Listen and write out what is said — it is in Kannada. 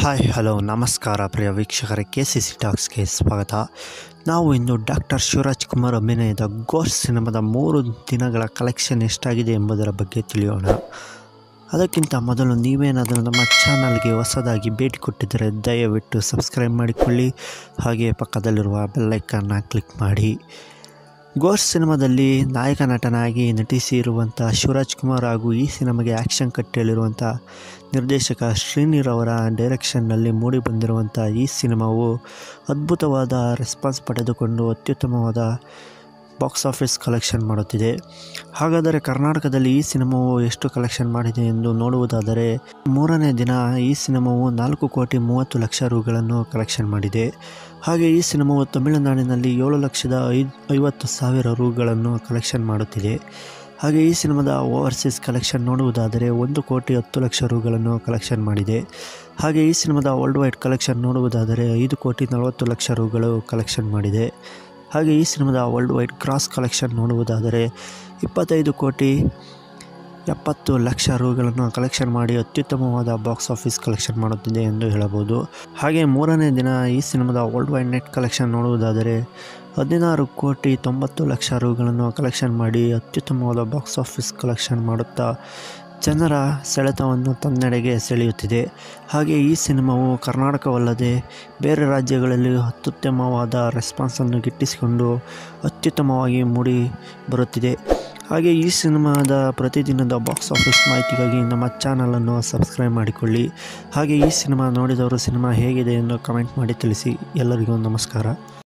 ಹಾಯ್ ಹಲೋ ನಮಸ್ಕಾರ ಪ್ರಿಯ ವೀಕ್ಷಕರೇ ಕೆ ಸಿ ಸಿ ಟಾಕ್ಸ್ಗೆ ಸ್ವಾಗತ ನಾವು ಇಂದು ಡಾಕ್ಟರ್ ಶಿವರಾಜ್ ಕುಮಾರ್ ಅಭಿನಯದ ಗೋಸ್ಟ್ ಸಿನಿಮಾದ ಮೂರು ದಿನಗಳ ಕಲೆಕ್ಷನ್ ಎಷ್ಟಾಗಿದೆ ಎಂಬುದರ ಬಗ್ಗೆ ತಿಳಿಯೋಣ ಅದಕ್ಕಿಂತ ಮೊದಲು ನೀವೇನಾದರೂ ನಮ್ಮ ಚಾನಲ್ಗೆ ಹೊಸದಾಗಿ ಭೇಟಿ ಕೊಟ್ಟಿದ್ದರೆ ದಯವಿಟ್ಟು ಸಬ್ಸ್ಕ್ರೈಬ್ ಮಾಡಿಕೊಳ್ಳಿ ಹಾಗೆ ಪಕ್ಕದಲ್ಲಿರುವ ಬೆಲ್ಲೈಕನ್ನ ಕ್ಲಿಕ್ ಮಾಡಿ ಗೋಸ್ಟ್ ಸಿನಿಮಾದಲ್ಲಿ ನಾಯಕ ನಟನಾಗಿ ನಟಿಸಿರುವಂಥ ಶಿವರಾಜ್ ಕುಮಾರ್ ಹಾಗೂ ಈ ಸಿನಿಮಾಗೆ ಆ್ಯಕ್ಷನ್ ಕಟ್ ಹೇಳಿರುವಂಥ ನಿರ್ದೇಶಕ ಶ್ರೀನಿರ್ ಅವರ ಡೈರೆಕ್ಷನ್ನಲ್ಲಿ ಮೂಡಿಬಂದಿರುವಂಥ ಈ ಸಿನಿಮಾವು ಅದ್ಭುತವಾದ ರೆಸ್ಪಾನ್ಸ್ ಪಡೆದುಕೊಂಡು ಅತ್ಯುತ್ತಮವಾದ ಬಾಕ್ಸ್ ಆಫೀಸ್ ಕಲೆಕ್ಷನ್ ಮಾಡುತ್ತಿದೆ ಹಾಗಾದರೆ ಕರ್ನಾಟಕದಲ್ಲಿ ಈ ಸಿನಿಮಾವು ಎಷ್ಟು ಕಲೆಕ್ಷನ್ ಮಾಡಿದೆ ಎಂದು ನೋಡುವುದಾದರೆ ಮೂರನೇ ದಿನ ಈ ಸಿನಿಮಾವು ನಾಲ್ಕು ಕೋಟಿ ಮೂವತ್ತು ಲಕ್ಷ ರುಗಳನ್ನು ಕಲೆಕ್ಷನ್ ಮಾಡಿದೆ ಹಾಗೆ ಈ ಸಿನಿಮಾವು ತಮಿಳುನಾಡಿನಲ್ಲಿ ಏಳು ಲಕ್ಷದ ಐದು ಐವತ್ತು ಸಾವಿರ ರುಗಳನ್ನು ಕಲೆಕ್ಷನ್ ಮಾಡುತ್ತಿದೆ ಹಾಗೆ ಈ ಸಿನಿಮಾದ ಓವರ್ಸೀಸ್ ಕಲೆಕ್ಷನ್ ನೋಡುವುದಾದರೆ ಒಂದು ಕೋಟಿ ಹತ್ತು ಲಕ್ಷ ರುಗಳನ್ನು ಕಲೆಕ್ಷನ್ ಮಾಡಿದೆ ಹಾಗೆ ಈ ಸಿನಿಮಾದ ವರ್ಲ್ಡ್ ವೈಡ್ ಕಲೆಕ್ಷನ್ ನೋಡುವುದಾದರೆ ಐದು ಕೋಟಿ ನಲವತ್ತು ಲಕ್ಷ ರುಗಳು ಕಲೆಕ್ಷನ್ ಮಾಡಿದೆ ಹಾಗೆ ಈ ಸಿನಿಮಾದ ವರ್ಲ್ಡ್ ವೈಡ್ ಕ್ರಾಸ್ ಕಲೆಕ್ಷನ್ ನೋಡುವುದಾದರೆ ಇಪ್ಪತ್ತೈದು ಕೋಟಿ ಎಪ್ಪತ್ತು ಲಕ್ಷ ರುಗಳನ್ನು ಕಲೆಕ್ಷನ್ ಮಾಡಿ ಅತ್ಯುತ್ತಮವಾದ ಬಾಕ್ಸ್ ಆಫೀಸ್ ಕಲೆಕ್ಷನ್ ಮಾಡುತ್ತಿದೆ ಎಂದು ಹೇಳಬಹುದು ಹಾಗೆ ಮೂರನೇ ದಿನ ಈ ಸಿನಿಮಾದ ವರ್ಲ್ಡ್ ವೈಡ್ ನೆಟ್ ಕಲೆಕ್ಷನ್ ನೋಡುವುದಾದರೆ ಹದಿನಾರು ಕೋಟಿ ತೊಂಬತ್ತು ಲಕ್ಷ ರುಗಳನ್ನು ಕಲೆಕ್ಷನ್ ಮಾಡಿ ಅತ್ಯುತ್ತಮವಾದ ಬಾಕ್ಸ್ ಆಫೀಸ್ ಕಲೆಕ್ಷನ್ ಮಾಡುತ್ತಾ ಜನರ ಸೆಳೆತವನ್ನು ತನ್ನೆಡೆಗೆ ಸೆಳೆಯುತ್ತಿದೆ ಹಾಗೆ ಈ ಸಿನಿಮಾವು ಕರ್ನಾಟಕವಲ್ಲದೆ ಬೇರೆ ರಾಜ್ಯಗಳಲ್ಲಿ ಅತ್ಯುತ್ತಮವಾದ ರೆಸ್ಪಾನ್ಸನ್ನು ಗಿಟ್ಟಿಸಿಕೊಂಡು ಅತ್ಯುತ್ತಮವಾಗಿ ಮೂಡಿ ಬರುತ್ತಿದೆ ಹಾಗೆ ಈ ಸಿನಿಮಾದ ಪ್ರತಿದಿನದ ಬಾಕ್ಸ್ ಆಫೀಸ್ ಮಾಹಿತಿಗಾಗಿ ನಮ್ಮ ಚಾನಲನ್ನು ಸಬ್ಸ್ಕ್ರೈಬ್ ಮಾಡಿಕೊಳ್ಳಿ ಹಾಗೆ ಈ ಸಿನಿಮಾ ನೋಡಿದವರು ಸಿನಿಮಾ ಹೇಗಿದೆ ಎಂದು ಕಮೆಂಟ್ ಮಾಡಿ ತಿಳಿಸಿ ಎಲ್ಲರಿಗೂ ನಮಸ್ಕಾರ